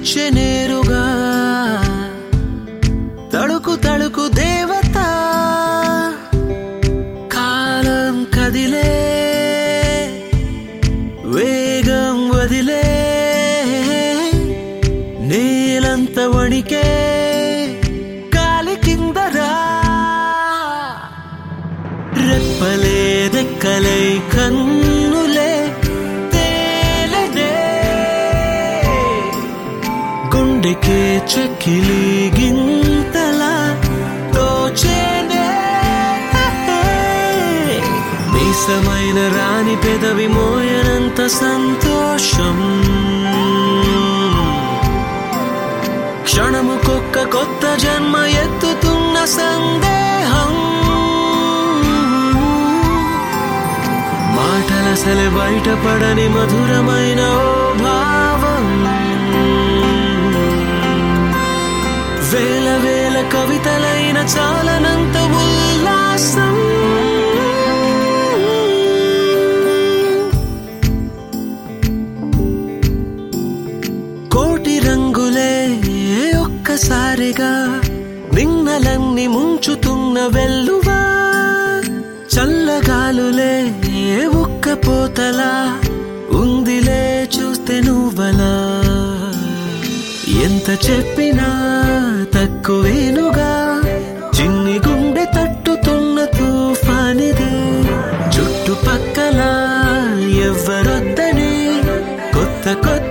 వచ్చే నేరుగా తడుకు తడుకు దేవత కాలం కదిలే వేగం వదిలే నేలంత వణికే కాలి కిందరా రెప్పలే రెక్కలై కన్నులే తేలనే గుండెకే చెక్కిలి గింతలా తోచేనే మీసమైన రాణి పెదవి మోయనంత సంతోషం క్షణముకొక్క కొత్త జన్మ ఎత్తుతున్న సందేహం మాటలసలు బయటపడని మధురమైన ఓ భావం వేల వేల కవితలైన చాలనంత ఉల్లాసం కోటి రంగులే ఒక్కసారిగా నిన్నలన్నీ ముంచుతున్న వెల్లువా చల్లగాలులే ఒక్క పోతలా ఉందిలే చూస్తే నువ్వలా ఎంత చెప్పినా తక్కువేనుగా చిన్ని గుండె తట్టుతున్న తుఫానిది చుట్టుపక్కల ఎవ్వరొద్దని కొత్త కొత్త